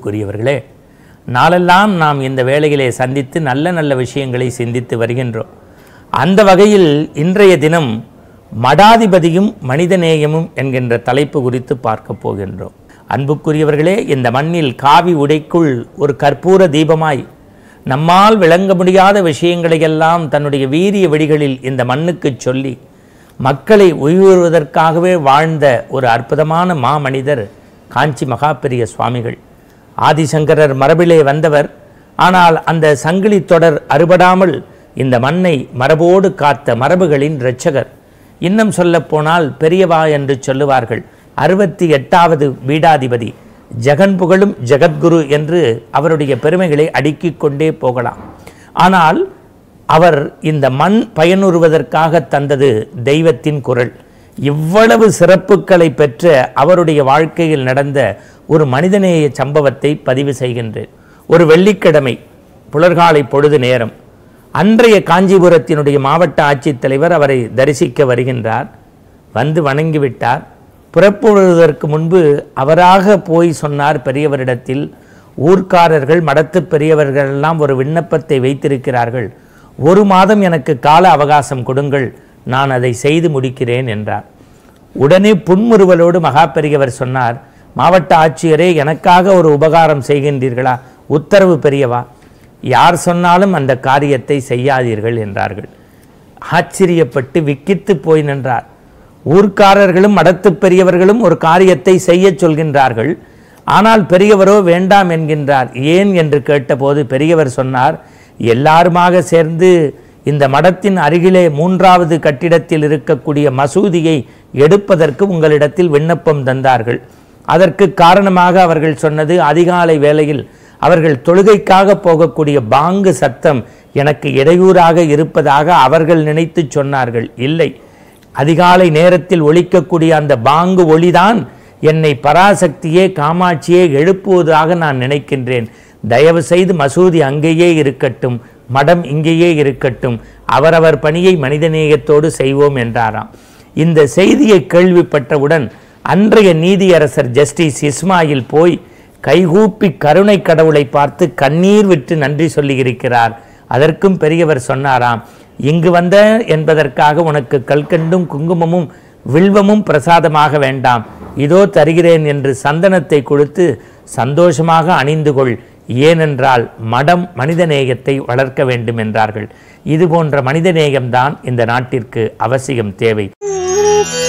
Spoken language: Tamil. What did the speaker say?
அன்புக்குரியவர்களே நாளெல்லாம் நாம் இந்த வேளையிலே சந்தித்து நல்ல நல்ல விஷயங்களை சிந்தித்து வருகின்றோம் அந்த வகையில் இன்றைய தினம் மடாதிபதியும் மனிதநேயமும் என்கின்ற தலைப்பு குறித்து பார்க்க போகின்றோம் அன்புக்குரியவர்களே இந்த மண்ணில் காவி உடைக்குள் ஒரு கற்பூர தீபமாய் நம்மால் விளங்க முடியாத விஷயங்களையெல்லாம் தன்னுடைய வீரிய வெடிகளில் இந்த மண்ணுக்கு சொல்லி மக்களை உயிர்வதற்காகவே வாழ்ந்த ஒரு அற்புதமான மாமனிதர் காஞ்சி மகாபெரிய சுவாமிகள் ஆதிசங்கரர் மரபிலே வந்தவர் ஆனால் அந்த சங்கிலி தொடர் அறுபடாமல் இந்த மண்ணை மரபோடு காத்த மரபுகளின் இரட்சகர் இன்னும் சொல்லப்போனால் பெரியவா என்று சொல்லுவார்கள் அறுபத்தி எட்டாவது பீடாதிபதி ஜெகன் புகழும் ஜெகத்குரு என்று அவருடைய பெருமைகளை அடுக்கிக் கொண்டே போகலாம் ஆனால் அவர் இந்த மண் பயனுறுவதற்காக தந்தது தெய்வத்தின் குரல் இவ்வளவு சிறப்புகளை பெற்ற அவருடைய வாழ்க்கையில் நடந்த ஒரு மனிதநேய சம்பவத்தை பதிவு செய்கின்றேன் ஒரு வெள்ளிக்கிழமை புலர்காலை பொழுது நேரம் அன்றைய காஞ்சிபுரத்தினுடைய மாவட்ட ஆட்சித்தலைவர் அவரை தரிசிக்க வருகின்றார் வந்து வணங்கிவிட்டார் புறப்படுவதற்கு முன்பு அவராக போய் சொன்னார் பெரியவரிடத்தில் ஊர்க்காரர்கள் மடத்து பெரியவர்கள் எல்லாம் ஒரு விண்ணப்பத்தை வைத்திருக்கிறார்கள் ஒரு மாதம் எனக்கு கால அவகாசம் கொடுங்கள் நான் அதை செய்து முடிக்கிறேன் என்றார் உடனே புன்முறுவலோடு மகா பெரியவர் சொன்னார் மாவட்ட ஆட்சியரே எனக்காக ஒரு உபகாரம் செய்கின்றீர்களா உத்தரவு பெரியவா யார் சொன்னாலும் அந்த காரியத்தை செய்யாதீர்கள் என்றார்கள் ஆச்சரியப்பட்டு விக்கித்து போய் நின்றார் ஊர்க்காரர்களும் மடத்து பெரியவர்களும் ஒரு காரியத்தை செய்யச் சொல்கின்றார்கள் ஆனால் பெரியவரோ வேண்டாம் என்கின்றார் ஏன் என்று கேட்டபோது பெரியவர் சொன்னார் எல்லாருமாக சேர்ந்து இந்த மடத்தின் அருகிலே மூன்றாவது கட்டிடத்தில் இருக்கக்கூடிய மசூதியை எடுப்பதற்கு உங்களிடத்தில் விண்ணப்பம் தந்தார்கள் அதற்கு காரணமாக அவர்கள் சொன்னது அதிகாலை வேளையில் அவர்கள் தொழுகைக்காக போகக்கூடிய பாங்கு சத்தம் எனக்கு இடையூறாக இருப்பதாக அவர்கள் நினைத்து சொன்னார்கள் இல்லை அதிகாலை நேரத்தில் ஒலிக்கக்கூடிய அந்த பாங்கு ஒளிதான் என்னை பராசக்தியே காமாட்சியே எழுப்புவதாக நான் நினைக்கின்றேன் தயவு செய்து மசூதி அங்கேயே இருக்கட்டும் மடம் இங்கேயே இருக்கட்டும் அவரவர் பணியை மனிதநேயத்தோடு செய்வோம் என்றாராம் இந்த செய்தியை கேள்விப்பட்டவுடன் அன்றைய நீதியரசர் ஜஸ்டிஸ் இஸ்மாயில் போய் கைகூப்பி கருணை கடவுளை பார்த்து கண்ணீர் விட்டு நன்றி சொல்லியிருக்கிறார் அதற்கும் பெரியவர் சொன்னாராம் இங்கு வந்த என்பதற்காக உனக்கு கல்கண்டும் குங்குமமும் வில்வமும் பிரசாதமாக வேண்டாம் இதோ தருகிறேன் என்று சந்தனத்தை கொடுத்து சந்தோஷமாக அணிந்து கொள் ஏனென்றால் மடம் மனிதநேயத்தை வளர்க்க வேண்டும் என்றார்கள் இது போன்ற மனிதநேயம்தான் இந்த நாட்டிற்கு அவசியம் தேவை